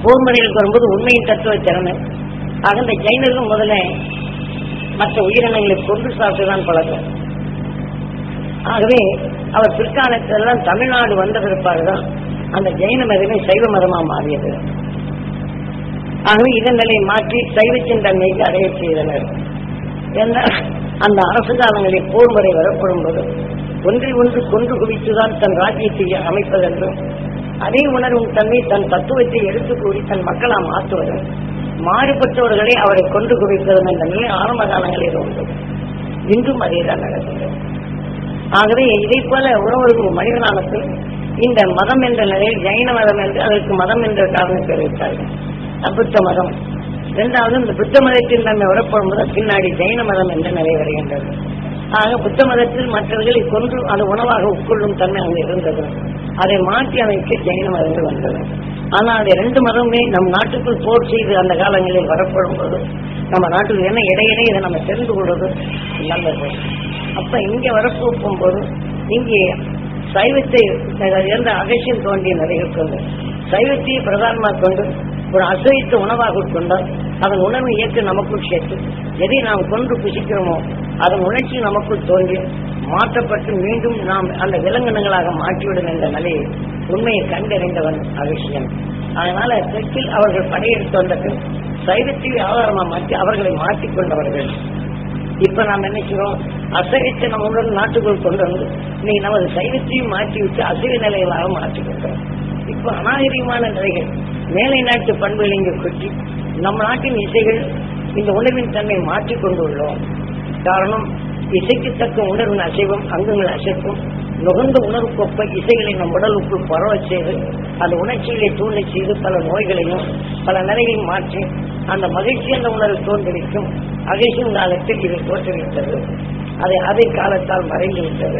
போர்முறைகளுக்கு வரும்போது உண்மையின் தத்துவ திறமை ஆக இந்த ஜெயினர்கள் முதல்ல மற்ற உயிரினங்களை கொண்டு சாப்பிட்டுதான் பழக்கம் ஆகவே அவர் பிற்காலத்திலெல்லாம் தமிழ்நாடு வந்த பிற்பாடுதான் அந்த ஜெயின மதமே சைவ மதமா மாறியது ஆகவே இதன் நிலையை மாற்றி சைவத்தின் தன்மைக்கு அடைய செய்தனர் என்ன அந்த அரசு காலங்களில் போர் முறை வரப்படும் போது ஒன்றை ஒன்று கொன்று குவித்துதான் தன் ராஜ்யத்தை அமைப்பதென்றும் அதே உணர்வும் தன்மை தன் தத்துவத்தை எடுத்து கூறி தன் மக்களா மாற்றுவதும் மாறுபட்டவர்களை அவரை கொண்டு குவிப்பதும் என்ற நிலை ஆரம்ப காலங்களில் உண்டு இன்றும் அதேதான் நடக்கிறது ஆகவே இதை போல உறவுக்கு மனிதனானது இந்த மதம் என்ற நிலையில் ஜைன மதம் என்று அதற்கு மதம் என்ற காரணம் தெரிவித்தார்கள் புத்த மதம் இரண்டாவது இந்த புத்த மதத்தின் தன்மை வரப்படும் போது பின்னாடி ஜைன மதம் என்ற நிலை வருகின்றது ஆக புத்த மதத்தில் மற்றவர்களை கொன்று அது உணவாக உட்கொள்ளும் தன்மை அங்கு இருந்தது அதை மாற்றி அமைக்க ஜைன மதங்கள் வந்தது ஆனால் அது ரெண்டு மதமுமே நம் நாட்டுக்குள் போர் செய்து அந்த காலங்களில் வரப்படும் போது நம்ம நாட்டுக்கு என்ன இடையிடையே இதை நம்ம தெரிந்து கொள்வது நல்லது அப்ப இங்க வரப்போகும் போது இங்கே சைவத்தை இருந்த அகசியம் தோன்றிய நிலைகள் கொண்டு சைவத்தையே பிரதானமாக கொண்டு ஒரு அசைத்த உணவாக கொண்டால் அதன் உணர்வு இயக்க நமக்குள் சேர்த்து எதை நாம் கொன்று புசிக்கிறோமோ அதன் உணர்ச்சி நமக்குள் தோன்றி மாற்றப்பட்டு மீண்டும் நாம் அந்த விலங்கினங்களாக மாற்றிவிடும் என்ற நிலையை உண்மையை கண்டறிந்தவன் அவசியம் அதனால தெற்கில் அவர்கள் படையெடுத்து வந்த பின் சைவத்தை ஆதாரமாக மாற்றி அவர்களை மாற்றிக்கொண்டவர்கள் இப்ப நாம் நினைக்கிறோம் அசைவத்தை நம்முடன் நாட்டுக்குள் கொண்டு வந்து நீ நமது சைவத்தையும் மாற்றி விட்டு அசைவ நிலைகளாக மாற்றிக்கொண்டோம் இப்ப அநாகரிகமான நிலைகள் மேலை நாட்டு பண்புகள் இங்கு கொட்டி நம்ம நாட்டின் இசைகள் இந்த உணர்வின் தன்மை மாற்றிக் கொண்டுள்ளோம் காரணம் இசைக்கு தக்க உணர்வின் அசைவம் அங்கங்கள் அசைக்கும் நுகர்ந்த உணர்வுக்கொப்ப இசைகளை நம் உடலுக்குள் பரவச் செய்து அந்த உணர்ச்சிகளை தூண்டச் செய்து பல நோய்களையும் பல நிலைகளையும் மாற்றி அந்த மகிழ்ச்சி என்ற உணர்வு தோன்றிருக்கும் அகேசும் காலத்தில் இது தோற்றுவித்தது அதை அதை காலத்தால் மறைந்து விட்டது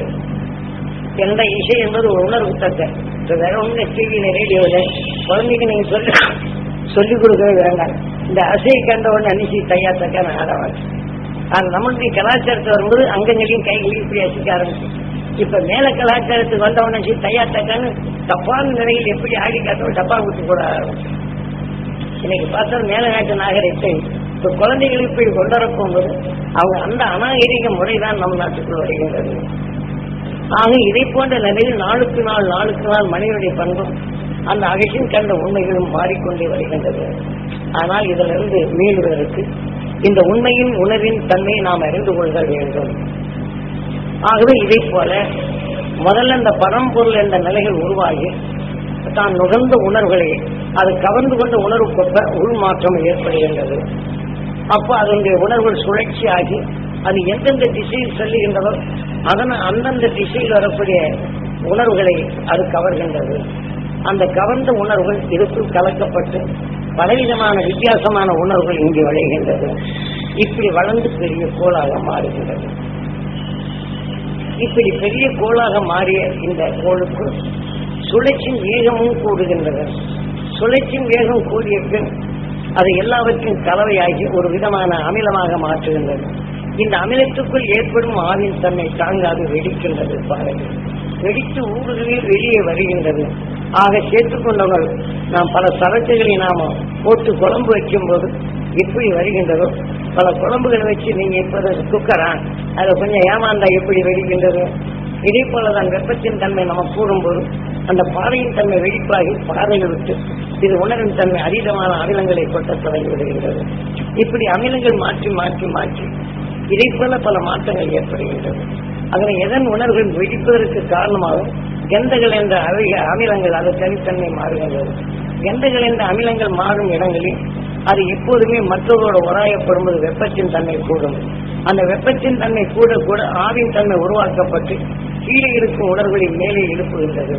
எந்த இசை என்பது ஒரு உணர்வு தக்க இப்ப வேற ஒண்ணு டிவியில ரேடியோல குழந்தைக்கு நீங்க சொல்லி சொல்லிக் கொடுக்கவே வேண்டாம் இந்த அசையை கண்ட உடனே அனுசி தையா தக்க நான் ஆடவாங்க அது நம்மளுடைய கலாச்சாரத்தை வரும்போது அங்கங்களையும் கைகளையும் இப்படி அசிக்க ஆரம்பிச்சு இப்ப மேல கலாச்சாரத்துக்கு வந்த உடனே சரி தையா தக்கான்னு தப்பான நிலையில் எப்படி ஆடி காத்தோம் டப்பா ஊற்றி போட ஆரம்பிச்சு இன்னைக்கு பார்த்தா மேல நாட்டு நாகரிகத்தை இப்ப குழந்தைகள் இப்படி கொண்டாட போகும்போது அவங்க அந்த அநாகரிக முறைதான் நம் நாட்டுக்குள் வருகின்றது ஆக இதை போன்ற நிலையில் நாளுக்கு நாள் நாளுக்கு நாள் மனிதனுடைய பண்பும் அந்த அகசின் கண்ட உண்மைகளும் மாறிக்கொண்டே வருகின்றது ஆனால் இதிலிருந்து மீளுவதற்கு இந்த உண்மையின் உணர்வின் தன்மையை நாம் அறிந்து கொள்க வேண்டும் ஆகவே இதை போல முதல்ல இந்த பரம்பொருள் என்ற நிலைகள் உருவாகி தான் நுகர்ந்த உணர்வுகளை அது கவர்ந்து கொண்ட உணர்வுக்கொப்ப உள்மாற்றம் ஏற்படுகின்றது அப்போ அதனுடைய உணர்வுகள் சுழற்சி ஆகி அது எந்தெந்த திசையில் செல்லுகின்றதோ அதன அந்தந்த திசையில் வரக்கூடிய உணர்வுகளை அது கவர்கின்றது அந்த கவர்ந்த உணர்வுகள் இதுக்குள் கலக்கப்பட்டு பலவிதமான வித்தியாசமான உணர்வுகள் இங்கே விளைகின்றது இப்படி வளர்ந்து பெரிய கோளாக மாறுகின்றது இப்படி பெரிய கோளாக மாறிய இந்த கோளுக்கு சுழற்சியின் வேகமும் கூடுகின்றது சுழற்சியின் வேகம் கூடிய பின் அது எல்லாவற்றையும் கலவையாகி ஒரு விதமான அமிலமாக மாற்றுகின்றது இந்த அமிலத்துக்குள் ஏற்படும் ஆவின் தன்னை தாங்காது வெடிக்கின்றது பாருங்கள் வெடித்து ஊடுகளில் வெளியே வருகின்றது ஆக சேர்த்துக் கொண்டவர்கள் நாம் பல சரக்குகளை நாம போட்டு குழம்பு வைக்கும் போது எப்படி வருகின்றதோ பல குழம்புகளை வச்சு நீங்க இப்போது குக்கரா அதை கொஞ்சம் ஏமாந்தா எப்படி வெடிக்கின்றது இதே போலதான் வெப்பத்தின் தன்மை நம்ம கூடும்போது அந்த பாறையின் தன்மை வெடிப்பாகி பாறையை விட்டு இது உணரின் தன்மை அதீதமான அமிலங்களை கொட்ட தொடங்கி விடுகின்றது இப்படி அமிலங்கள் மாற்றி மாற்றி மாற்றி இதை போல பல மாற்றங்கள் ஏற்படுகின்றது அதனை எதன் உணர்வுகள் வெடிப்பதற்கு காரணமாகும் கெந்தகள் என்ற அமில அமிலங்கள் அது தனித்தன்மை மாறுகின்றது கெந்தகள் என்ற அமிலங்கள் மாறும் இடங்களில் அது எப்போதுமே மற்றவரோட உராயப்படும்போது வெப்பத்தின் தன்மை கூடும் அந்த வெப்பத்தின் தன்மை கூட கூட ஆவின் தன்மை உருவாக்கப்பட்டு கீழே இருக்கும் உணர்வுகளை மேலே எழுப்புகின்றது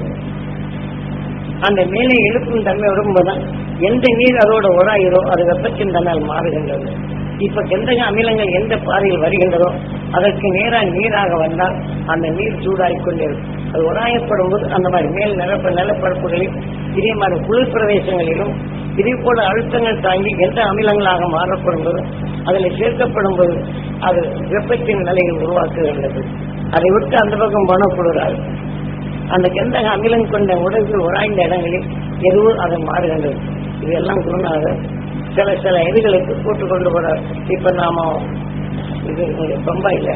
அந்த மேலே எழுப்பும் தன்மை வரும்போதுதான் எந்த நீர் அதோட உராயிரோ அது வெப்பத்தின் தன்னால் மாறுகின்றது இப்ப கெந்தக அமிலங்கள் எந்த பாதையில் வருகின்றதோ அதற்கு நேராக நீராக வந்தால் அந்த நீர் சூடாகிக் கொண்டே இருக்கும் அது உராயப்படும் போது அந்த மாதிரி மேல் நிலப்ப நிலப்பரப்புகளில் இதே மாதிரி குளிர் பிரதேசங்களிலும் இதே போல அழுத்தங்கள் தாங்கி எந்த அமிலங்களாக மாறப்படும் போது அதில் சேர்க்கப்படும் போது அது வெப்பத்தின் நிலையில் உருவாக்குகின்றது அதை விட்டு அந்த பக்கம் போனக்கூடாது அந்த கெந்தக அமிலம் கொண்ட உடல்கள் உராய்ந்த இடங்களில் எதுவும் அது மாறுகின்றது இதெல்லாம் குருநாதர் சில சில இதுகளுக்கு கூட்டு கொண்டு போறார் இப்ப நாம இது இங்க பம்பாயில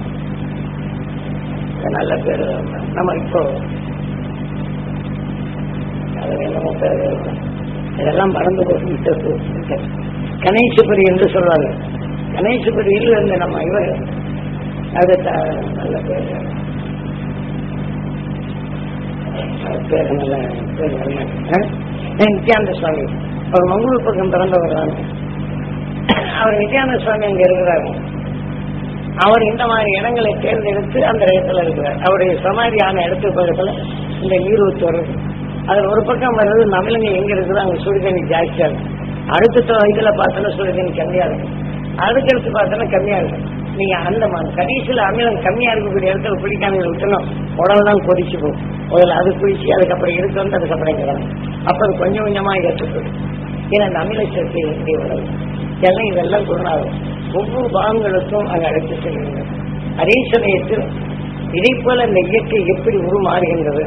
நல்ல பேர் நம்ம இப்போ அது என்னமோ பேர் இதெல்லாம் மறந்து போட்டு கணேசபுரி என்று சொல்வாங்க கணேசபுரியில் இருந்த நம்ம இவர் அது த- நல்ல பேர் அவர் பேர் நல்ல பேர் நல்ல ஆ? நித்யானந்த சுவாமி அவர் மங்களூர் பக்கம் பிறந்தவர் தான் அவர் நித்யானந்த சுவாமி அங்க இருக்கிறாரு அவர் இந்த மாதிரி இடங்களை தேர்ந்தெடுத்து அந்த இடத்துல இருக்கிறார் அவருடைய சமாதியான இடத்துக்கு பக்கத்துல இந்த நீரூத்து வருது அதுல ஒரு பக்கம் வர்றது நமிலங்க எங்க இருக்குது அங்க சுடுதண்ணி ஜாஸ்தியா இருக்கு அடுத்த இதுல பார்த்தோன்னா சுடுதண்ணி கம்மியா இருக்கு அதுக்கடுத்து பார்த்தோன்னா கம்மியா இருக்கு நீங்க அந்த ம- கடைசியில அமிலம் கம்மியா இருக்கக்கூடிய இடத்துல பிடிக்காம விட்டணும் உடல் தான் கொதிச்சு போகும் முதல்ல அது குடிச்சு அதுக்கப்புறம் இருக்கு வந்து அதுக்கப்புறம் கிடக்கும் அப்ப அது கொஞ்சம் கொஞ்சமா எடுத்துக்கணும் ஏன்னா அந்த அமில சேர்க்கை எப்படி வரும் எல்லாம் இதெல்லாம் குருநாதம் ஒவ்வொரு பாகங்களுக்கும் அங்க அழைத்து செல்கின்றன அதே சமயத்தில் இதை போல இந்த இயற்கை எப்படி உருமாறுகின்றது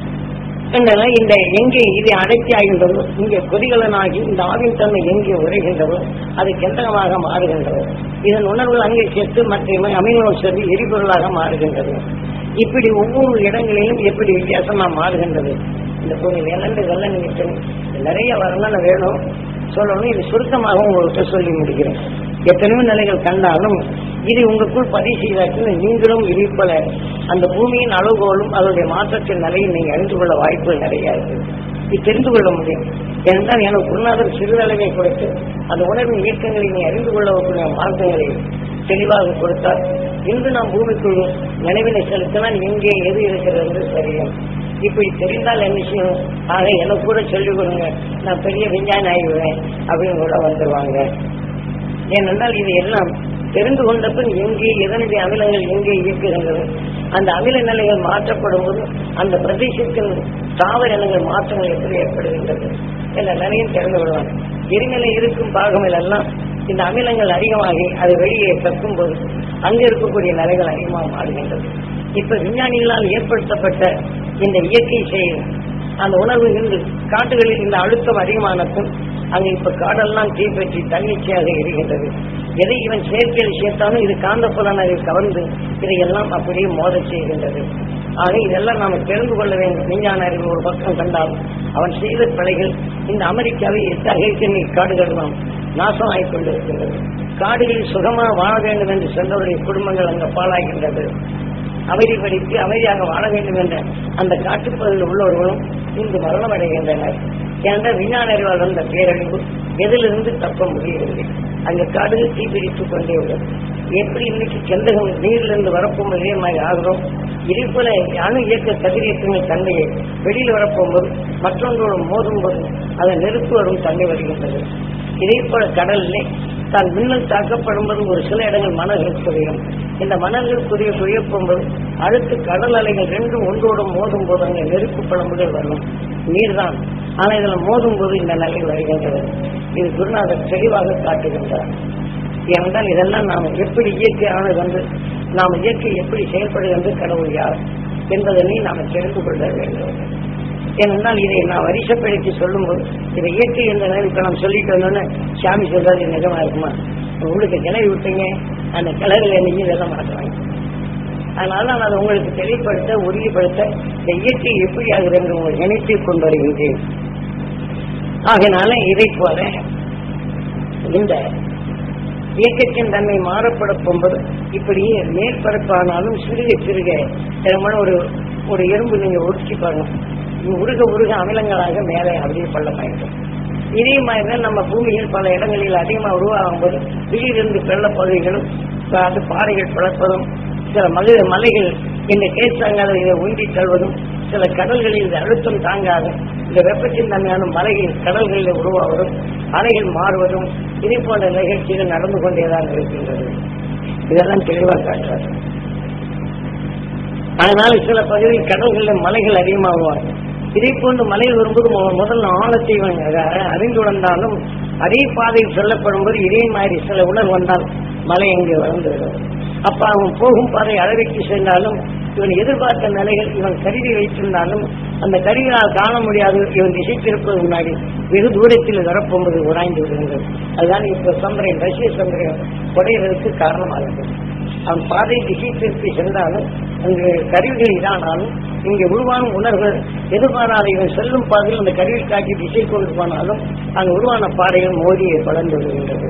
என்றால் இந்த எங்கே இது அடர்த்தி ஆகின்றதோ இங்கே கொதிகலனாகி இந்த ஆவின் தன்மை எங்கே உரைகின்றதோ அது கெந்தகமாக மாறுகின்றது இதன் உணர்வுகள் அங்கே சேர்த்து மற்ற அமினோ சொல்லி எரிபொருளாக மாறுகின்றது இப்படி ஒவ்வொரு இடங்களிலும் எப்படி வித்தியாசமா மாறுகின்றது இந்த பூமியில் இரண்டு வெள்ள நிமிஷம் நிறைய வரலாறு வேணும் சொல்லணும் இது சுருக்கமாக உங்கள்கிட்ட சொல்லி முடிக்கிறேன் எத்தனையோ நிலைகள் கண்டாலும் இது உங்களுக்குள் பதிவு செய்தாச்சு நீங்களும் இதே போல அந்த பூமியின் அளவுகோலும் அதனுடைய மாற்றத்தின் நிலையை நீங்க அறிந்து கொள்ள வாய்ப்புகள் நிறைய இருக்கு இது தெரிந்து கொள்ள முடியும் ஏனென்றால் எனக்கு குருநாதர் சிறிதளவை கொடுத்து அந்த உணர்வின் இயக்கங்களை நீ அறிந்து கொள்ளக்கூடிய மார்க்கங்களை தெளிவாக கொடுத்தார் இன்று நாம் பூமிக்குள் நினைவினை செலுத்தினால் எங்கே எது இருக்கிறது என்று தெரியும் இப்படி தெரிந்தால் என்ன செய்யும் ஆக எனக்கு கூட சொல்லிக் கொடுங்க நான் பெரிய விஞ்ஞானி ஆகிடுவேன் அப்படின்னு கூட வந்துருவாங்க ஏனென்றால் இது எல்லாம் தெரிந்து கொண்ட பின் எங்கே எதனுடைய அமிலங்கள் எங்கே இயக்குகின்றது அந்த அமில நிலைகள் மாற்றப்படும் போது அந்த பிரதேசத்தின் தாவர இனங்கள் மாற்றங்கள் எப்படி ஏற்படுகின்றது என்ற நிலையும் தெரிந்து கொள்ளலாம் எரிநிலை இருக்கும் பாகங்கள் எல்லாம் இந்த அமிலங்கள் அதிகமாகி அது வெளியே கக்கும் போது அங்க இருக்கக்கூடிய நிலைகள் அதிகமாக மாறுகின்றது இப்ப விஞ்ஞானிகளால் ஏற்படுத்தப்பட்ட இந்த இயற்கை செயல் அந்த உணர்வு இருந்து காட்டுகளில் இந்த அழுத்தம் அதிகமானதும் அங்க இப்ப காடெல்லாம் தீப்பற்றி தன்னிச்சையாக எரிகின்றது எதை இவன் செயற்கையில் சேர்த்தாலும் இது காந்த புலனை கவர்ந்து இதையெல்லாம் அப்படியே மோதச் செய்கின்றது ஆக இதெல்லாம் நாம தெரிந்து கொள்ள வேண்டும் விஞ்ஞான அறிவு ஒரு பக்கம் கண்டால் அவன் செய்த பிழைகள் இந்த அமெரிக்காவில் எட்டு அகைக்கணி காடுகள் நாம் நாசம் ஆகிக் கொண்டிருக்கின்றது காடுகளில் சுகமா வாழ வேண்டும் என்று சென்றவருடைய குடும்பங்கள் அங்க பாழாகின்றது அமைதிப்படுத்தி அமைதியாக வாழ வேண்டும் என்ற அந்த காட்டுப்பகுதியில் உள்ளவர்களும் இன்று மரணம் அடைகின்றனர் ஏனென்றால் விஞ்ஞான அறிவால் வந்த பேரழிவு எதிலிருந்து தப்ப முடியவில்லை அங்க காடுகள் தீப்பிடித்துக் கொண்டே உள்ளது எப்படி இன்னைக்கு செந்தகம் நீரிலிருந்து வரப்போம் இதே மாதிரி ஆகிறோம் இதே போல அணு இயக்க கதிரியக்கங்கள் தன்மையை வெளியில் வரப்போகும்போது மற்றொன்றோடு மோதும் போது அதன் நெருப்பு வரும் தன்மை வருகின்றது இதே போல கடலிலே தான் மின்னல் தாக்கப்படும் போது ஒரு சில இடங்கள் மணல்கள் குறையும் இந்த மணல்கள் குறைய குறைய போகும்போது அடுத்து கடல் அலைகள் ரெண்டும் ஒன்றோடு மோதும் போது அங்கே நெருப்பு பழம்புகள் வரும் நீர்தான் ஆனா இதுல மோதும் போது இந்த நிலை வருகின்றது இது குருநாதர் தெளிவாக காட்டுகின்றார் ஏனென்றால் இதெல்லாம் நாம் எப்படி இயற்கையானது வந்து நாம் இயற்கை எப்படி செயல்படுகின்றது கடவுள் யார் என்பதனை நாம் தெரிந்து கொள்ள வேண்டும் ஏனென்றால் இதை நான் வரிசைப்படுத்தி சொல்லும்போது இதை இயற்கை என்ற நிலை இப்ப நாம் சொல்லிட்டு வந்தோன்னே சாமி சொல்றது இது நிஜமா இருக்குமா உங்களுக்கு கிளறி விட்டீங்க அந்த கிளறுல நீங்க இதெல்லாம் மாற்றுவாங்க அதனால நான் அதை உங்களுக்கு தெளிவுபடுத்த உறுதிப்படுத்த இந்த இயற்கை எப்படி ஆகுது என்று உங்களை நினைத்து கொண்டு வருகின்றேன் ஆகையினால இதை போல இந்த இயக்கத்தின் தன்மை மாறப்பட போகும்போது இப்படியே மேற்பரப்பானாலும் சிறுக சிறுக திறமான ஒரு ஒரு எறும்பு நீங்க உருக்கி பாருங்க இது உருக உருக அமிலங்களாக மேலே அப்படியே பள்ளமாயிடும் இதே மாதிரி தான் நம்ம பூமியில் பல இடங்களில் அதிகமாக உருவாகும் போது திடீரென்று வெள்ளப்பகுதிகளும் ப- அது பாறைகள் பிளப்பதும் சில மலை மலைகள் இந்த கேசாங்காத இதை உந்தி தள்ளுவதும் சில கடல்களில் இந்த அழுத்தம் தாங்காத இந்த வெப்பத்தின் தன்மையான மலைகள் கடல்களில் உருவாவதும் அலைகள் மாறுவதும் இதே போன்ற நிகழ்ச்சிகள் நடந்து கொண்டேதான் இருக்கின்றது இதெல்லாம் தெளிவாக காட்டுறாரு அதனால சில பகுதியில் கடல்களில் மலைகள் அதிகமாகுவாங்க இதே போன்று மலையில் வரும்போது மு- முதல்ல ஆழத்தை இவன் அ- அறிந்துணர்ந்தாலும் அதே பாதையில் செல்லப்படும் போது இதே மாதிரி சில உணர்வு வந்தால் மலை அங்கே வந்துவிடும் அப்ப அவன் போகும் பாதை அளவிற்கு சென்றாலும் இவன் எதிர்பார்த்த நிலைகள் இவன் கருவி வைத்திருந்தாலும் அந்த கருவியால் காண முடியாது இவன் திசை திருப்பது முன்னாடி வெகு தூரத்தில் வரப்போகும்போது உராய்ந்து விடுகின்றது அதுதான் இப்ப சந்திரன் ரஷ்ய சந்திரன் குறையிறதுக்கு காரணமாகிறது அவன் பாதை திசை திருப்பி சென்றாலும் அங்கு கருவிகள் இதானாலும் இங்கே உருவான உணர்வுகள் எதிர்பாராத இவன் செல்லும் பாதையில் அந்த கருவி காட்டி திசை கொண்டு போனாலும் அங்கு உருவான பாதைகள் மோதியை பலந்து விடுகின்றது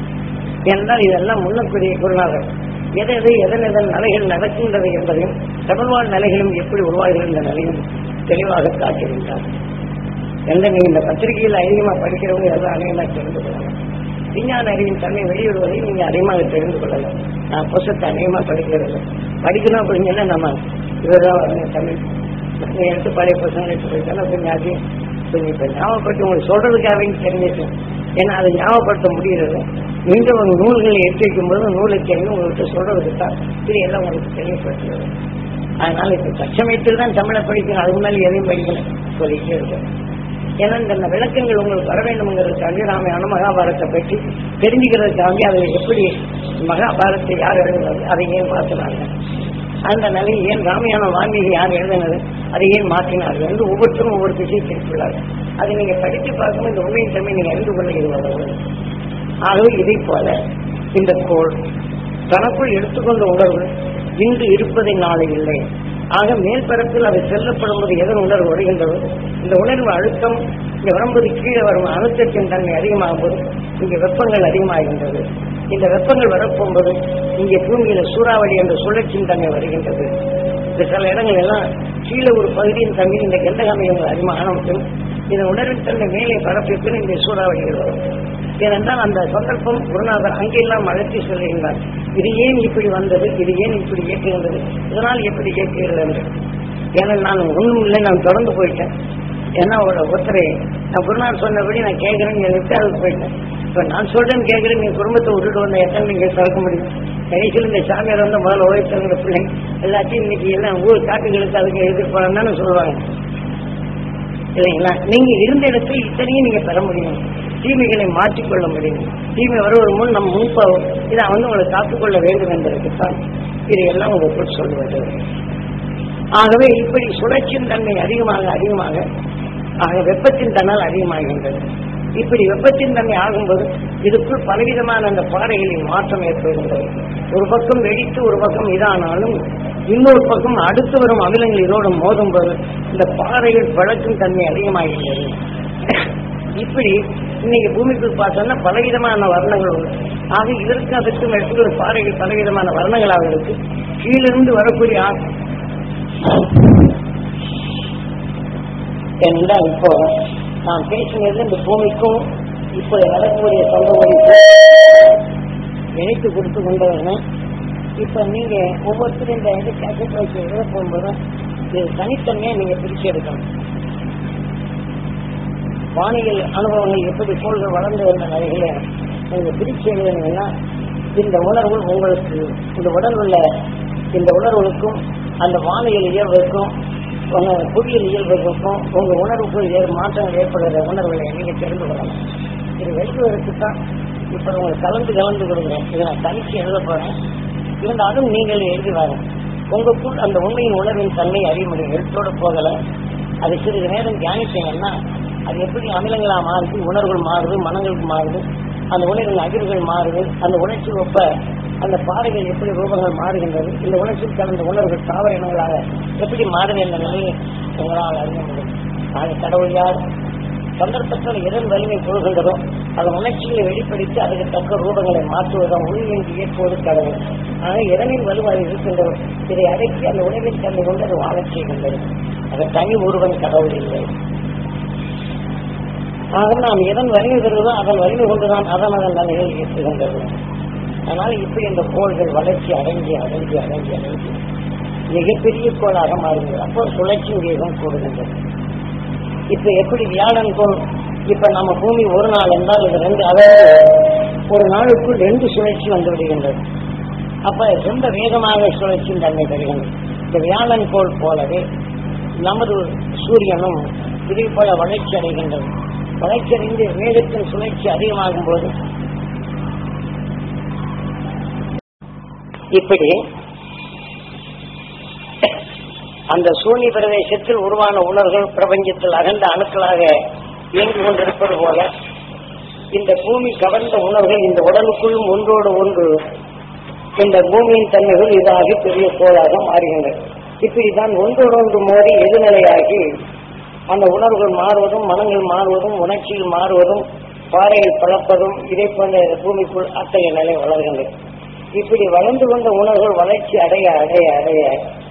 என்றால் இதெல்லாம் முன்னக்கூடிய குருநாதர் எதை எதை எதன் எதன் நிலைகள் நடக்கின்றது என்பதையும் தமிழ்வாழ் நிலைகளும் எப்படி உருவாகின்ற நிலையும் தெளிவாக காட்டுகின்றார் எந்த நீ இந்த பத்திரிகையில் அதிகமா படிக்கிறவங்க எல்லாம் அதிகமாக தெரிந்து கொள்ளலாம் விஞ்ஞான அறிவின் தன்மை வெளியிடுவதை நீங்க அதிகமாக தெரிந்து கொள்ளலாம் நான் புத்தகத்தை அதிகமா படிக்கிறது படிக்கணும் அப்படிங்கன்னா நம்ம இவர்தான் வரணும் தமிழ் நீங்க எடுத்து பழைய புத்தகங்கள் எடுத்து போயிட்டாலும் கொஞ்சம் அதிகம் கொஞ்சம் இப்ப ஞாபகப்படுத்தி உங்களுக்கு சொல்றதுக்காகவே தெரிஞ்சிட்டு ஏன்னா அதை ஞாபகப்படுத்த முடியறது மீண்டும் ஒரு நூல்களை எடுத்து வைக்கும்போது நூலை தெரியும் உங்கள்கிட்ட சொல்றதுக்கு தான் இது எல்லாம் உங்களுக்கு தெரியப்படுத்துறது அதனால இப்ப தற்சமயத்தில் தான் தமிழை படிக்கணும் அதுக்கு மேலே எதையும் படிக்கணும் சொல்லிட்டே இருக்கேன் ஏன்னா இந்த விளக்கங்கள் உங்களுக்கு வர வேண்டும்ங்கிறதுக்காண்டி ராமாயண மகாபாரத்தை பற்றி தெரிஞ்சுக்கிறதுக்காண்டி அதை எப்படி மகாபாரத்தை யார் எழுதுனது அதை ஏன் மாற்றினாங்க அந்த நிலையை ஏன் ராமாயணம் வால்மீகி யார் எழுதினது அதை ஏன் மாற்றினார்கள் என்று ஒவ்வொருத்தரும் ஒவ்வொரு திசையை திருப்பிள்ளார்கள் அதை நீங்க படித்து பார்க்கும்போது இந்த உண்மையின் தன்மை நீங்க அறிந்து கொள்ள இது வளரும் ஆகவே இதை போல இந்த கோள் தனக்குள் எடுத்துக்கொண்ட உணர்வு இன்று இருப்பதை நாளை இல்லை ஆக மேற்பரப்பில் அது செல்லப்படும்போது எதன் உணர்வு வருகின்றது இந்த உணர்வு அழுத்தம் இங்க வரும்போது கீழே வரும் அழுத்தத்தின் தன்மை அதிகமாகும் போது இங்க வெப்பங்கள் அதிகமாகின்றது இந்த வெப்பங்கள் வரப்போகும்போது இங்கே பூமியில சூறாவளி என்ற சுழற்சியின் தன்மை வருகின்றது இந்த சில இடங்கள் எல்லாம் கீழே ஒரு பகுதியின் தன்மை இந்த கந்தகாமியங்கள் அதிகமாக இந்த உணர்வின் தன்மை மேலே பரப்பிற்கு இந்த சூறாவளிகள் வரும் ஏனென்றால் அந்த சந்தர்ப்பம் குருநாதர் அங்கெல்லாம் அழைத்து சொல்லுகின்றார் இது ஏன் இப்படி வந்தது இது ஏன் இப்படி இயக்குகின்றது இதனால் எப்படி இயக்குகிறது என்று ஏன்னா நான் ஒன்றும் இல்லை நான் தொடர்ந்து போயிட்டேன் ஏன்னா ஒரு ஒருத்தரை நான் குருநாதர் சொன்னபடி நான் கேட்கறேன்னு சொல்லிட்டு அதுக்கு போயிட்டேன் இப்ப நான் சொல்றேன்னு கேட்கறேன் நீங்க குடும்பத்தை விட்டுட்டு வந்த எத்தனை நீங்க திறக்க முடியும் கடைசியில் இந்த சாமியார் வந்து முதல்ல ஓய்த்தவங்க பிள்ளைங்க எல்லாத்தையும் இன்னைக்கு எல்லாம் ஊர் காட்டுகளுக்கு அதுக்கு எதிர்ப்பாங்க தானே சொல்லுவாங்க இல்லைங்களா நீங்க இருந்த இடத்தில் இத்தனையும் நீங்க பெற முடியும் தீமைகளை மாற்றிக்கொள்ள முடியும் தீமை வருவது முன் நம் முன்ப இதை வந்து உங்களை காத்துக்கொள்ள வேண்டும் என்பதற்குத்தான் இதையெல்லாம் உங்களுக்கு சொல்வது ஆகவே இப்படி சுழற்சியின் தன்மை அதிகமாக அதிகமாக ஆக வெப்பத்தின் தன்னால் அதிகமாகின்றது இப்படி வெப்பத்தின் தன்மை ஆகும்போது இதுக்குள் பலவிதமான அந்த பாறைகளின் மாற்றம் ஏற்படுகின்றது ஒரு பக்கம் வெடித்து ஒரு பக்கம் இதானாலும் இன்னொரு பக்கம் அடுத்து வரும் அமிலங்கள் இதோடு மோதும் போது இந்த பாறைகள் பழக்கும் தன்மை அதிகமாகின்றது இப்படி இன்னைக்கு பூமிக்குள் பார்த்தோம்னா பலவிதமான வர்ணங்கள் உண்டு ஆக இதற்கு அதற்கும் எடுத்துக்கிற பாறைகள் பலவிதமான வர்ணங்களாக இருக்கு கீழிருந்து வரக்கூடிய ஆ- ஏனென்றால் இப்போ நான் பேசினது இந்த பூமிக்கும் இப்போ நடக்கக்கூடிய சம்பவங்களுக்கும் இணைத்து கொடுத்து கொண்டவங்க இப்ப நீங்க ஒவ்வொருத்தரும் இந்த இது கேசட் வச்சு எழுத போகும்போது இது தனித்தனியா நீங்க பிரிச்சு எடுக்கணும் வானியல் அனுபவங்கள் எப்படி கோள்கள் வளர்ந்து வந்த நிலையில நீங்க பிரிச்சு எழுதுனீங்கன்னா இந்த உணர்வு உங்களுக்கு இந்த உடல் உள்ள இந்த உணர்வுகளுக்கும் அந்த வானியல் இயல்புக்கும் உங்க புவியியல் இயல்புக்கும் உங்க உணர்வுக்கும் ஏ- மாற்றங்கள் ஏற்படுகிற உணர்வுகளை நீங்க தெரிந்து கொள்ளலாம் இது எழுதுவதற்கு தான் இப்ப உங்களுக்கு கலந்து கலந்து கொடுக்குறேன் இதை நான் தனிச்சு எழுத போறேன் இருந்தாலும் நீங்கள் எழுதி வரேன் உங்களுக்குள் அந்த உண்மையின் உணர்வின் தன்மை அறிய முடியும் எழுத்தோட போகல அது சிறிது நேரம் தியானிச்சீங்கன்னா அது எப்படி அமிலங்களா மாறுது உணர்வுகள் மாறுது மனங்களுக்கு மாறுது அந்த உணர்வின் அதிர்வுகள் மாறுது அந்த உணர்ச்சி ஒப்ப அந்த பாறைகள் எப்படி ரூபங்கள் மாறுகின்றது இந்த உணர்ச்சியில் கலந்த உணர்வுகள் தாவர இனங்களாக எப்படி மாறுது என்ற நிலையை உங்களால் அறிய முடியும் ஆக கடவுள் யார் சந்தர்ப்பத்தில் எதன் வலிமை கொள்கின்றதோ அதன் உணர்ச்சிகளை வெளிப்படுத்தி அதுக்கு தக்க ரூபங்களை மாற்றுவதும் உயிரின் இயக்குவது கடவுள் ஆக எதனின் வலுவாக இருக்கின்றதோ இதை அடக்கி அந்த உணவின் தன்மை கொண்டு அது வாழச் செய்கின்றது அது தனி ஒருவன் கடவுள் இல்லை ஆக நாம் எதன் வலிமை பெறுவதோ அதன் வலிமை கொண்டுதான் அதன் அதன் நிலையில் இயக்குகின்றது அதனால் இப்படி இந்த கோள்கள் வளர்ச்சி அடைஞ்சு அடைஞ்சு அடைஞ்சு அடைஞ்சு மிகப்பெரிய கோளாக மாறுகிறது அப்போ சுழற்சி வேகம் கூடுகின்றது இப்ப எப்படி வியாழன் கோள் இப்ப நம்ம பூமி ஒரு நாள் என்றால் இது ரெண்டு அதாவது ஒரு நாளுக்குள் ரெண்டு சுழற்சி வந்து விடுகின்றது அப்ப ரொம்ப வேகமாக சுழற்சியின் தன்மை பெறுகின்றது இந்த வியாழன் கோள் போலவே நமது சூரியனும் இதே போல வளர்ச்சி அடைகின்றது வளர்ச்சி அடைந்து வேகத்தின் சுழற்சி அதிகமாகும் போது இப்படி அந்த சூனி பிரதேசத்தில் உருவான உணர்வுகள் பிரபஞ்சத்தில் அகன்ற அணுக்களாக இயங்கிக் கொண்டிருப்பது போல இந்த பூமி கவர்ந்த உணர்வுகள் இந்த உடலுக்குள்ளும் ஒன்றோடு ஒன்று இந்த பூமியின் தன்மைகள் இதாகி பெரிய கோளாக மாறுகின்றன இப்படிதான் ஒன்றோடு ஒன்று மோதி எதிர்நிலையாகி அந்த உணர்வுகள் மாறுவதும் மனங்கள் மாறுவதும் உணர்ச்சிகள் மாறுவதும் பாறையில் பழப்பதும் இதை போன்ற பூமிக்குள் அத்தகைய நிலை வளர்கின்றது இப்படி வளர்ந்து கொண்ட உணர்வுகள் வளர்ச்சி அடைய அடைய அடைய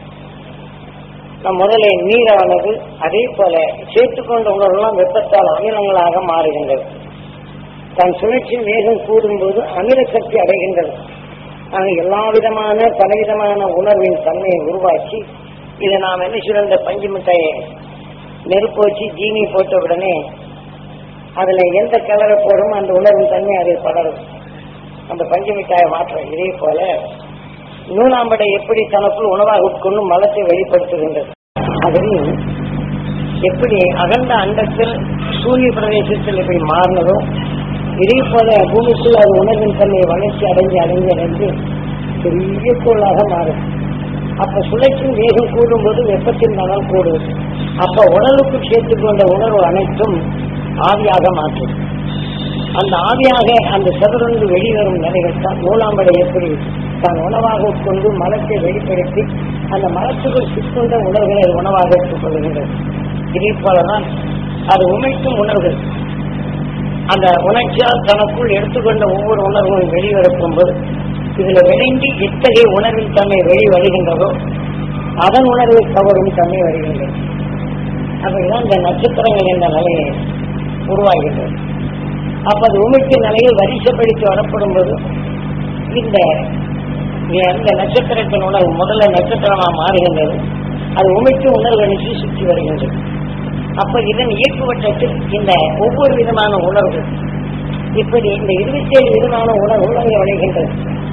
நம் முதலே நீரானது அதே போல சேர்த்துக்கொண்ட உணர்வுலாம் வெப்பத்தால் அமிலங்களாக மாறுகின்றது தன் சுழற்சி வேகம் கூடும்போது அமில சக்தி அடைகின்றது ஆக எல்லா விதமான பலவிதமான உணர்வின் தன்மையை உருவாக்கி இதை நாம் என்ன சிறந்த பஞ்சு மிட்டாயை நெருப்பு வச்சு ஜீனி போட்ட உடனே அதுல எந்த கலரை போடும் அந்த உணர்வின் தன்மை அதில் படரும் அந்த பஞ்சு மிட்டாயை மாற்றம் இதே போல நூலாம்படை எப்படி தனக்குள் உணவாக உட்கொண்டு மலத்தை வெளிப்படுத்துகின்றது அதில் எப்படி அகண்ட அண்டத்தில் சூரிய பிரதேசத்தில் எப்படி மாறினதோ இதே போல பூமிக்குள் அது உணர்வின் தன்மை வளர்ச்சி அடைஞ்சு அடைஞ்சு அடைஞ்சு பெரிய கோளாக மாறும் அப்ப சுழற்சி வேகம் கூடும்போது வெப்பத்தின் மனம் கூடுது அப்ப உடலுக்கு சேர்த்துக் கொண்ட உணர்வு அனைத்தும் ஆவியாக மாற்றும் அந்த ஆவியாக அந்த சதுரந்து வெளிவரும் நிலைகள் தான் நூலாம்படை எப்படி தான் உணவாக உட்கொண்டு மலத்தை வெளிப்படுத்தி அந்த மலத்துக்குள் சிக்கொண்ட உணர்வுகளை அது உணவாக எடுத்துக்கொள்கின்றது இதே போலதான் அது உமைக்கும் உணர்வுகள் அந்த உணர்ச்சியால் தனக்குள் எடுத்துக்கொண்ட ஒவ்வொரு உணர்வும் வெளிவரப்பும் போது இதுல விளைந்து எத்தகைய உணர்வின் தன்மை வெளி வருகின்றதோ அதன் உணர்வை கவரும் தன்மை வருகின்றது அப்படிதான் இந்த நட்சத்திரங்கள் என்ற நிலையை உருவாகின்றது அப்ப அது உமிழ்ச்சி நிலையில் வரிசைப்படுத்தி வரப்படும் போது இந்த இந்த நட்சத்திரத்தின் உணர்வு முதல்ல நட்சத்திரமா மாறுகின்றது அது உமிழ்ச்சி உணர்வு அணிச்சு சுற்றி வருகின்றது அப்ப இதன் இயக்குவட்டத்தில் இந்த ஒவ்வொரு விதமான உணர்வு இப்படி இந்த இருபத்தி ஏழு விதமான உணர்வு அங்கே விளைகின்றது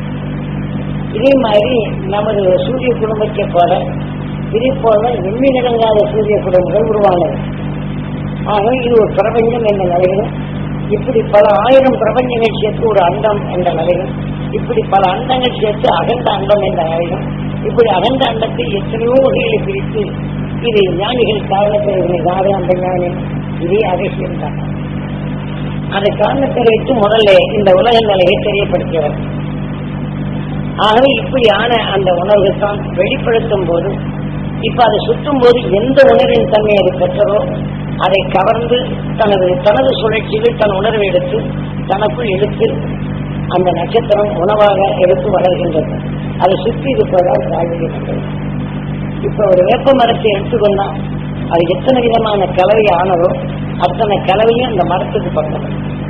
இதே மாதிரி நமது சூரிய குடும்பத்தை போல இதே போல எண்ணி நடங்காத சூரிய குடும்பங்கள் உருவானது ஆக இது ஒரு பிரபஞ்சம் என்ற நிலையிலும் இப்படி பல ஆயிரம் பிரபஞ்சங்கள் சேர்த்து ஒரு அண்டம் என்ற நிலையிலும் இப்படி பல அண்டங்கள் சேர்த்து அகண்ட அண்டம் என்ற நிலையிலும் இப்படி அகண்ட அண்டத்தை எத்தனையோ வகைகளை பிரித்து இது ஞானிகள் காரணத்தை யாரு அந்த ஞானி இதே அவசியம் தான் அதை காரணத்தை வைத்து முதல்ல இந்த உலக நிலையை தெரியப்படுத்துகிறது ஆகவே இப்படியான அந்த உணர்வு தான் வெளிப்படுத்தும் போது இப்ப அதை சுற்றும் போது எந்த உணர்வின் தன்மை அது பெற்றதோ அதை கவர்ந்து தனது தனது சுழற்சியில் தன் உணர்வை எடுத்து தனக்குள் எடுத்து அந்த நட்சத்திரம் உணவாக எடுத்து வளர்கின்றது அதை சுற்றி இருப்பதால் வாழ்விக்கின்றது இப்ப ஒரு வேப்ப மரத்தை எடுத்துக்கொண்டா அது எத்தனை விதமான கலவை ஆனதோ அத்தனை கலவையும் அந்த மரத்துக்கு பக்கம்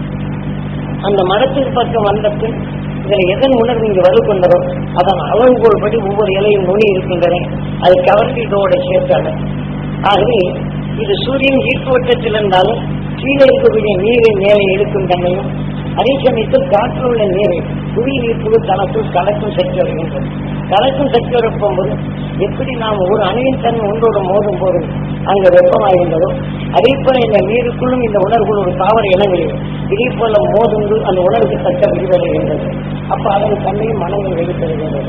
அந்த மரத்துக்கு பக்கம் வந்த பின் இதில் எதன் உணர்வு இங்கு வலுக்கொண்டதோ அதன் அளவுகோல் படி ஒவ்வொரு இலையும் நுனி இருக்கின்றன அது கவர்ந்து இதோட சேர்த்தாங்க ஆகவே இது சூரியன் ஈர்ப்பு வட்டத்தில் இருந்தாலும் கீழே இருக்கக்கூடிய நீரை மேலே இழுக்கும் தன்மையும் அதே சமயத்தில் காற்றில் உள்ள நீரை புவி நீர்ப்புகள் தனக்குள் கலக்கும் சக்தி வருகின்றது கலக்கும் சக்தி வரப்போகும்போது எப்படி நாம் ஒரு அணுவின் தன்மை ஒன்றோடு மோதும் போது அங்கு வெப்பமாகின்றதோ அதே போல இந்த நீருக்குள்ளும் இந்த உணர்வுகள் ஒரு தாவர இனங்களில் இதே போல மோதுந்து அந்த உணர்வுக்கு தக்க விரிவடைகின்றது அப்ப அதன் தன்மையும் மனங்கள் வெளிப்படுகின்றது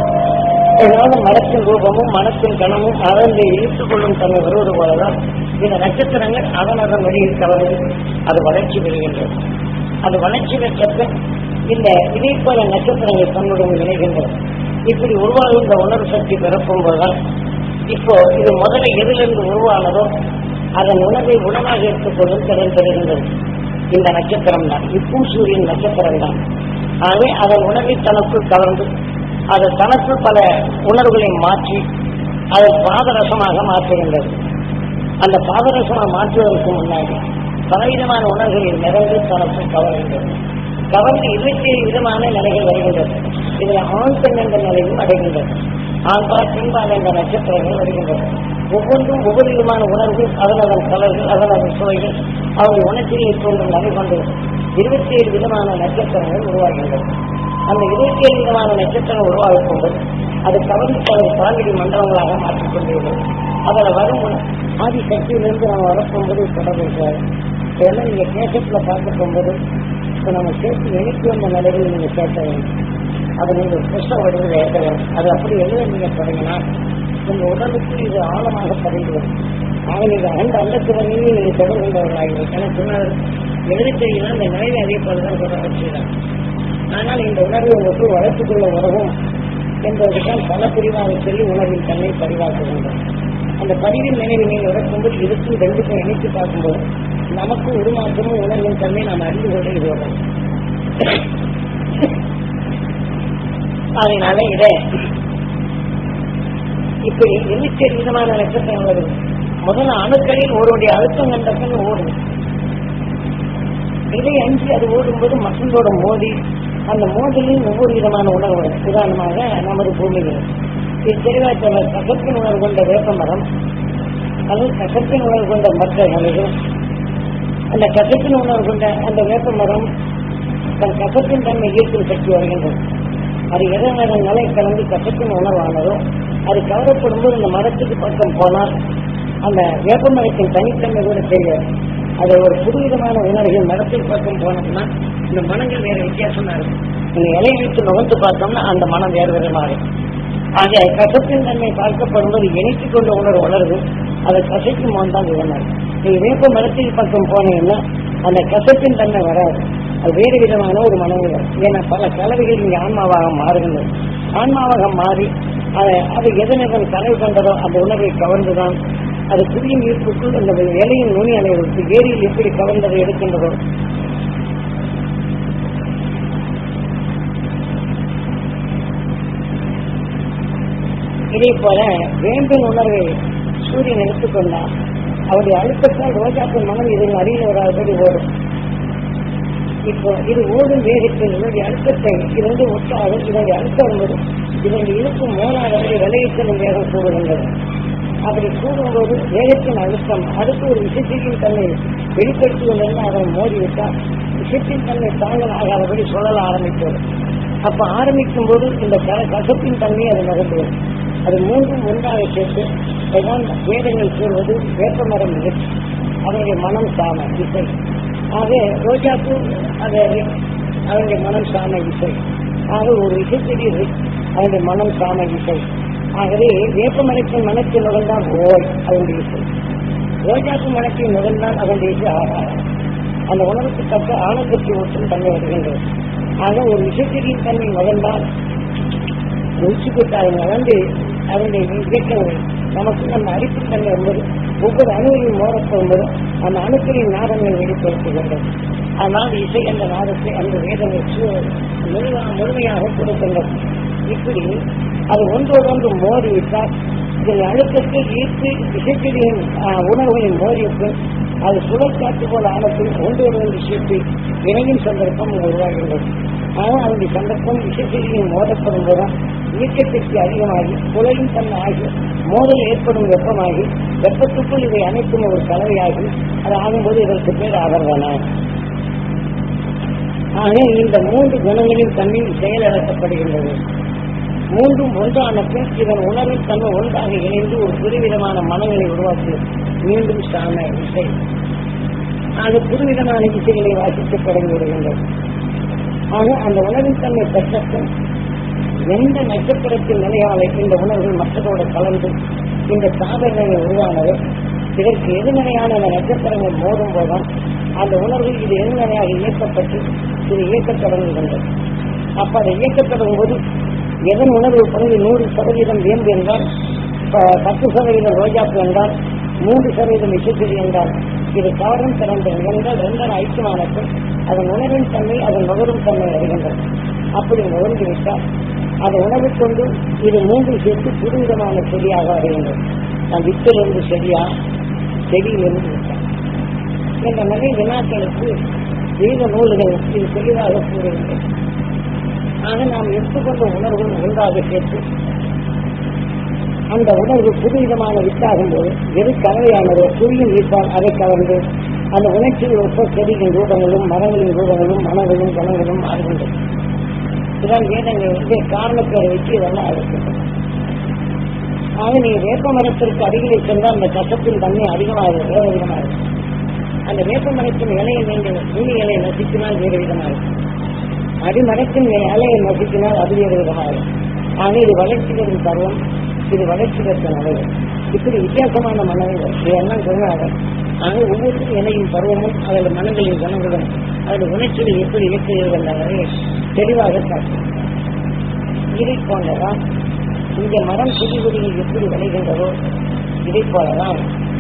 அதனால மனத்தின் ரூபமும் மனத்தின் கணமும் அதனை இழுத்துக் கொள்ளும் தன்மை வருவது போலதான் இந்த நட்சத்திரங்கள் அதன் அதன் வழியில் கவர்ந்து அது வளர்ச்சி பெறுகின்றது அது வளர்ச்சி பெற்ற இந்த இதே போல நட்சத்திரங்கள் தன்னுடன் இணைகின்றன இப்படி உருவாகுகின்ற உணர்வு சக்தி பிறக்கும் போதுதான் இப்போ இது முதல்ல எதிலிருந்து உருவானதோ அதன் உணர்வை உணவாக எடுத்துக்கொள்ளும் திறன் பெறுகின்றது இந்த நட்சத்திரம் தான் இப்போ சூரியன் நட்சத்திரம் தான் ஆகவே அதன் உணர்வை தனக்குள் கலந்து அது தனக்குள் பல உணர்வுகளை மாற்றி அதை பாதரசமாக மாற்றுகின்றது அந்த பாதரசமாக மாற்றுவதற்கு முன்னாடி பலவிதமான உணர்வுகளில் நிறைந்து தனக்குள் கவர்கின்றது கவர்ந்து இருபத்தி ஏழு விதமான நிலைகள் வருகின்றது இதுல ஆண் பெண் என்ற நிலையும் அடைகின்றது ஆண்பால் பெண்பால் என்ற நட்சத்திரங்கள் வருகின்றது ஒவ்வொன்றும் ஒவ்வொரு விதமான உணர்வு அதன் அதன் கலர்கள் அதன் அதன் சுவைகள் அவருடைய உணர்ச்சிகளை தோன்றும் நிலை கொண்டு இருபத்தி ஏழு விதமான நட்சத்திரங்கள் உருவாகின்றது அந்த இருபத்தி ஏழு விதமான நட்சத்திரம் உருவாகும் போது அது கவர்ந்து பல பால்வெளி மண்டலங்களாக மாற்றிக்கொண்டிருக்கிறது அதில் வரும் ஆதி சக்தியிலிருந்து நம்ம வரப்போகும்போது தொடர்பு இருக்காது இதெல்லாம் நீங்க கேசத்துல பார்க்க போகும்போது இப்போ நம்ம சேர்த்து எழுப்பி வந்த நிலையில் நீங்க கேட்க வேண்டும் அது நீங்க புஷ்ட வடிவில் எழுத வேண்டும் அது அப்படி எழுத நீங்க தொடங்கினா உங்க உடலுக்கு இது ஆழமாக பதிந்து வரும் ஆக நீங்க அந்த அண்டத்திறனையும் நீங்க தொடர்பு கொண்டவர்களாகிறீர்கள் என சொன்னார் எழுதிட்டீங்கன்னா இந்த நிலையை அதே போலதான் சொல்ற அவசியம் ஆனால் இந்த உணர்வு உங்களுக்கு வளர்த்துக்குள்ள உறவும் என்பதுதான் பல பிரிவாக சொல்லி உணர்வின் தன்மை பதிவாக்க வேண்டும் அந்த பதிவின் நினைவு நீங்கள் உறக்கும்போது இதுக்கும் ரெண்டுக்கும் இணைத்து பார்க்கும்போது நமக்கு உருமாற்றமும் உணர்வின் தன்மை நாம் அறிந்து கொண்டே இருக்கிறோம் அதனால இத இப்படி இருபத்தி ஏழு விதமான நட்சத்திரம் வருது முதல்ல அணுக்களில் ஒருவருடைய அழுத்தம் கண்ட பின் ஓடும் இதை அஞ்சு அது ஓடும்போது மற்றொன்றோட மோதி அந்த மோதலில் ஒவ்வொரு விதமான உணர்வு வரும். உதாரணமாக நமது பூமியில் இது தெளிவாக சொல்ல கசப்பின் உணர்வு கொண்ட வேப்ப மரம் அல்லது கசப்பின் உணர்வு கொண்ட மற்ற மலைகள் அந்த கசப்பின் உணர்வு கொண்ட அந்த வேப்ப மரம் தன் கசப்பின் தன்மை ஈர்க்கும் சக்தி வருகின்றது அது எதனால நிலை கலந்து கசப்பின் உணர்வானதோ அது கவரப்படும் போது அந்த மரத்துக்கு பக்கம் போனால் அந்த வேப்ப மரத்தின் தனித்தன்மை கூட தெரியாது அது ஒரு புதுவிதமான உணர்வுகள் மரத்துக்கு பக்கம் போனோம்னா இந்த மனங்கள் வேற வித்தியாசமா இருக்கும் நீங்க இலையை வைத்து நுகர்ந்து பார்த்தோம்னா அந்த மனம் வேறு விதமா இருக்கும் ஆக கசப்பின் தன்மை பார்க்கப்படும்போது இணைத்துக் கொண்ட உணர்வு வளருது அதை கசைக்கும் போது தான் விதமாக நீங்க வேப்ப மரத்தின் பக்கம் போனீங்கன்னா அந்த கசப்பின் தன்மை வராது அது வேறு விதமான ஒரு மனநிலை ஏன்னா பல கலவைகள் இங்கே ஆன்மாவாக மாறுகின்றது ஆன்மாவாக மாறி அதை அது எதனதன் கலவை கொண்டதோ அந்த உணர்வை கவர்ந்துதான் அது புதிய ஈர்ப்புக்குள் அந்த இலையின் நுனி அலைகளுக்கு ஏரியில் எப்படி கவர்ந்ததை எடுக்கின்றதோ இதே போல வேம்பின் உணர்வை சூரியன் எடுத்துக்கொண்டால் அவருடைய அழுத்தத்தால் ரோஜாக்கள் மனம் இதன் அருகில் வராதபடி ஓடும் இப்போ இது ஓடும் வேகத்தில் இதனுடைய அழுத்தத்தை இரண்டு ஒட்டாலும் இதனுடைய அழுத்தம் என்பது இதனுடைய இருக்கும் மூணாவது விலையை செல்லும் வேகம் கூடுகின்றது அப்படி கூடும்போது வேகத்தின் அழுத்தம் அடுத்து ஒரு விஷயத்தின் தன்னை வெளிப்படுத்துவதெல்லாம் அவன் மோதிவிட்டால் விஷயத்தின் தன்மை தாங்கள் ஆகாதபடி சொல்லல ஆரம்பித்தது அப்ப ஆரம்பிக்கும் போது இந்த க- கசப்பின் தன்மை அது நகர்ந்துவிடும் அது மூன்றும் ஒன்றாக சேர்த்து பகவான் வேதங்கள் கூறுவது வேப்பமரம் நிகழ்ச்சி அவருடைய மனம் சாம இசை ஆக ரோஜாப்பூ அது அவருடைய மனம் சாம இசை ஆக ஒரு இசைச்செடி அவருடைய மனம் சாம இசை ஆகவே வேப்பமரத்தின் மனத்தில் நுகர்ந்தான் ஓய் அவருடைய இசை ரோஜாப்பு மனத்தில் நுகர்ந்தான் அவருடைய இசை ஆகாரம் அந்த உணவுக்கு தக்க ஆனந்தத்தை ஊற்றும் தன்மை வருகின்றது ஆக ஒரு விஷயத்தின் தன்மை நுகர்ந்தால் ருச்சிப்பட்டு அதை நடந்து அதனுடைய இயக்கங்கள் நமக்கு நம்ம அடிப்புத்தன்மை என்பது ஒவ்வொரு அணுவையும் மோதப்படும்போது அந்த அணுக்களின் நாதங்கள் வெளிப்படுத்துகின்றது ஆனால் இசை என்ற நாதத்தை அந்த வேதங்கள் சு- முழுமையாக முழுமையாக கொடுக்கின்றது இப்படி அது ஒன்றோடொன்று மோதிவிட்டால் இதன் அழுத்தத்தை ஈர்த்து இசைச்செடியின் உணர்வுகளின் மோதியப்பு அது சுழற்காற்று போல ஆனத்தில் ஒன்றோடு ஒன்று சேர்த்து இணையும் சந்தர்ப்பம் உருவாகின்றது ஆனால் அதனுடைய சந்தர்ப்பம் இசைச்செடியின் மோதப்படும் போதுதான் இயக்கத்திற்கு அதிகமாகி குலையும் தன்மை ஆகி மோதல் ஏற்படும் வெப்பமாகி வெப்பத்துக்குள் இவை அனைத்தும் ஒரு கலவையாகி அது ஆகும்போது இதற்கு பேர் ஆதரவான ஆக இந்த மூன்று குணங்களின் தன்மை செயலிழக்கப்படுகின்றது மூன்றும் ஒன்றான பின் இதன் உணர்வின் தன்மை ஒன்றாக இணைந்து ஒரு புதுவிதமான மனங்களை உருவாக்கி மீண்டும் சாம இசை ஆக புதுவிதமான இசைகளை வாசிக்கத் தொடங்கி விடுகின்றது ஆக அந்த உணர்வின் தன்மை பெற்றப்பின் எந்த நட்சத்திரத்தின் நிலையாலை இந்த உணர்வுகள் மற்றதோடு கலந்து இந்த சாதனைகள் உருவானது இதற்கு எதிர்நிலையான அந்த நட்சத்திரங்கள் மோதும் போதுதான் அந்த உணர்வு இது எதிர்நிலையாக இயக்கப்பட்டு இது இயக்கத் தொடங்குகின்றது அப்ப அதை இயக்கத் தொடங்கும் போது எதன் உணர்வு பகுதி நூறு சதவீதம் வேம்பு என்றால் ப- பத்து சதவீதம் ரோஜாப்பு என்றால் மூன்று சதவீதம் இசைச்செடி என்றால் இது கவரும் திறந்த என்றால் ரெண்டரை ஐக்கியமானது அதன் உணர்வின் தன்மை அதன் நுகரும் தன்மை வருகின்றது அப்படி நுகர்ந்து விட்டால் அதை உணவு கொண்டு இது மூன்று சேர்த்து புதுவிதமான செடியாக வருகின்றது நான் வித்திலிருந்து செடியா செடியிலிருந்து விட்டான் என்ற நிலை வினாக்களுக்கு வேத நூல்கள் இது தெளிவாக கூறுகின்றது ஆக நாம் எடுத்துக்கொண்ட உணர்வுகள் ஒன்றாக சேர்த்து அந்த உணர்வு புதுவிதமான வித்தாகும் போது எது கலவையானதோ புரியும் ஈர்ப்பால் அதை கவர்ந்து அந்த உணர்ச்சியில் ஒப்ப செடிகளின் ரூபங்களும் மரங்களின் ரூபங்களும் மனங்களும் கணங்களும் மாறுகின்றது இதான் வேதங்கள் வந்து காரணத்தை வச்சு இதெல்லாம் அழைக்கின்றன ஆக நீ வேப்ப மரத்திற்கு அருகிலே சென்றால் அந்த கசப்பின் தன்மை அதிகமாக வேறு விதமாக இருக்கும். அந்த வேப்ப மரத்தின் இலையை நீங்கள் நுனி இலையை நசிக்கினால் வேறு விதமாக இருக்கும். அடிமரத்தின் இலையை நசிக்கினால் அது வேறு விதமாக இருக்கும். ஆக இது வளர்ச்சி பெறும் பருவம் இது வளர்ச்சி பெற்ற மலைகள் இப்படி வித்தியாசமான மனங்கள் இதெல்லாம் சொன்னாங்க ஆக ஒவ்வொருத்தரும் இணையும் பருவமும் அதில் மனங்களின் குணங்களும் அதில் உணர்ச்சிகள் எப்படி இயக்குகிறது என்பதை தெளிவாக காட்டும் இதை போலதான் இங்க மரம் செடி கொடிகள் எப்படி விளைகின்றதோ இதை போலதான்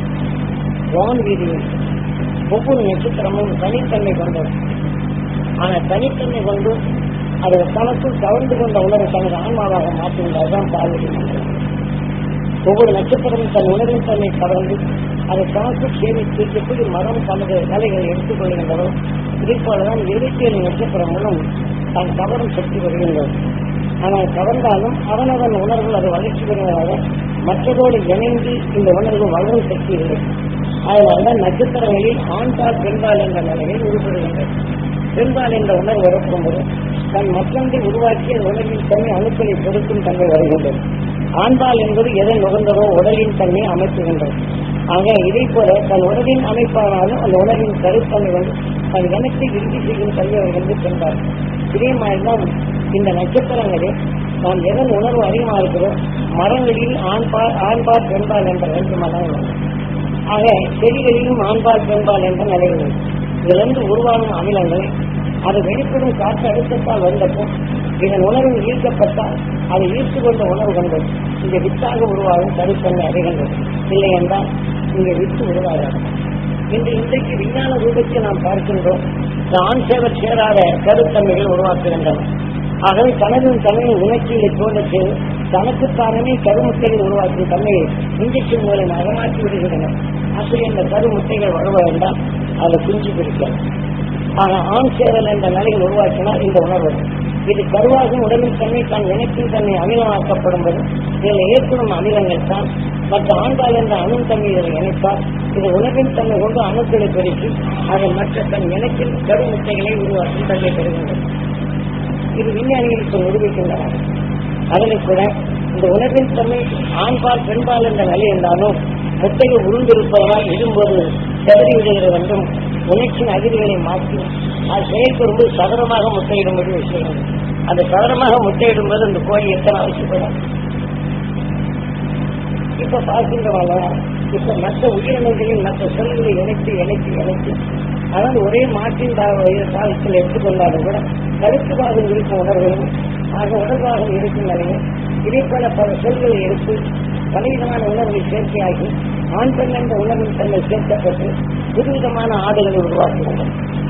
வான் வீதியில் ஒவ்வொரு நட்சத்திரமும் தனித்தன்மை கொண்டது ஆனா தனித்தன்மை கொண்டு அதை தனக்குள் கவர்ந்து கொண்ட உணர்வு தனது ஆன்மாவாக மாற்றுகின்றதுதான் பார்வதி மந்திரம் ஒவ்வொரு நட்சத்திரமும் தன் உணர்வின் தன்னை கவர்ந்து அதை தனக்குள் சேமித்து எப்படி மரம் தனது வேலைகளை எடுத்துக் கொள்கின்றதோ இதே போலதான் இருபத்தி ஏழு நட்சத்திரங்களும் தான் கவரும் சக்தி வருகின்றது ஆனால் கவர்ந்தாலும் அவனவன் உணர்வுகள் அது வளர்ச்சி பெறுவதாக மற்றதோடு இணைந்து இந்த உணர்வு வளரும் சக்தி இல்லை அதனால்தான் நட்சத்திரங்களில் ஆண்பால் பெண்பால் என்ற நிலையில் உருப்படுகின்றது பெண்பால் என்ற உணர்வு வரப்போது தன் மற்றொன்றை உருவாக்கிய உணர்வின் தன்மை அணுக்களை பொருத்தும் தன்மை வருகின்றது ஆண்பால் என்பது எதை நுகர்ந்ததோ உடலின் தன்மை அமைப்புகின்றது ஆக இதை போல தன் உணவின் அமைப்பானாலும் அந்த உணவின் கருத்தன்மை வந்து தன் இனத்தை இறுதி செய்யும் தன்மை வந்து பெண்பால் இதே மாதிரிதான் இந்த நட்சத்திரங்களில் நாம் எதன் உணர்வு அதிகமாக இருக்கிறோம் மரங்களில் ஆண்பால் ஆண்பால் பெண்பால் என்ற ரெண்டு மரங்கள் உண்டு. ஆக செடிகளிலும் ஆண்பால் பெண்பால் என்ற நிலைகள் இதிலிருந்து உருவாகும் அமிலங்கள் அது வெளிப்படும் காற்று அழுத்தத்தால் வந்தப்போ இதன் உணர்வு ஈர்க்கப்பட்டால் அதை ஈர்த்து கொண்ட உணர்வு கொண்டது இங்க வித்தாக உருவாகும் கருத்தன்மை அடைகின்றது இல்லை என்றால் இங்க வித்து உருவாகாது இன்று இன்றைக்கு விஞ்ஞான ரூபத்தில் நாம் பார்க்கின்றோம் இந்த ஆண் சேவர் சேராத கருத்தன்மைகள் உருவாக்குகின்றன ஆகவே தனதும் தன்மையின் உணர்ச்சிகளை தோன்ற செய்து தனக்குத்தானே கருமுட்டைகள் உருவாக்கும் தன்மையை இன்ஜெக்ஷன் மூலமாக மாற்றி விடுகின்றன அப்படி அந்த கருமுட்டைகள் வருவ என்றால் அதை குஞ்சு பிடிக்காது ஆனா ஆண் சேவல் என்ற நிலையில் உருவாக்கினால் இந்த உணர்வு இது கருவாகும் உடலின் தன்மை தான் இணைப்பின் தன்மை அமிலமாக்கப்படும் போது இதில் ஏற்படும் அமிலங்கள் தான் மற்ற ஆண்பால் என்ற அணு தன்மை இதில் இணைத்தால் இது உணவின் தன்மை கொண்டு அணுக்களை பெருக்கி அதன் மற்ற தன் இணைப்பில் கருமுட்டைகளை உருவாக்கும் தன்மை பெறுகின்றது இது விஞ்ஞானிகள் இப்ப நிரூபிக்கின்றனர் அதில் கூட இந்த உணர்வின் தன்மை ஆண்பால் பெண்பால் என்ற நிலை இருந்தாலும் முட்டைகள் உருண்டிருப்பதனால் இடும்போது செதறி விடுகிறது என்றும் உணர்ச்சியின் அதிர்வுகளை மாற்றி அது செயல்படும்போது சதுரமாக முட்டையிடும்படி விஷயம் அந்த சதுரமாக முட்டையிடும்போது அந்த கோழி எத்தனை அவசியப்படும் இப்ப பார்க்கின்றவாங்க இப்ப மற்ற உயிரினங்களின் மற்ற செல்களை இணைத்து இணைத்து இணைத்து அதாவது ஒரே மாட்டின் காலத்தில் எடுத்துக்கொண்டாலும் கூட கருத்து பாகம் இருக்கும் உணர்வுகளும் ஆக உணர்வாக இருக்கும் நிலையும் இதே போல பல செல்களை எடுத்து பலவிதமான உணர்வை சேர்க்கையாகி ஆண் பெண் என்ற உணர்வின் தன்மை சேர்க்கப்பட்டு புதுவிதமான ஆடுகளை உருவாக்குகின்றன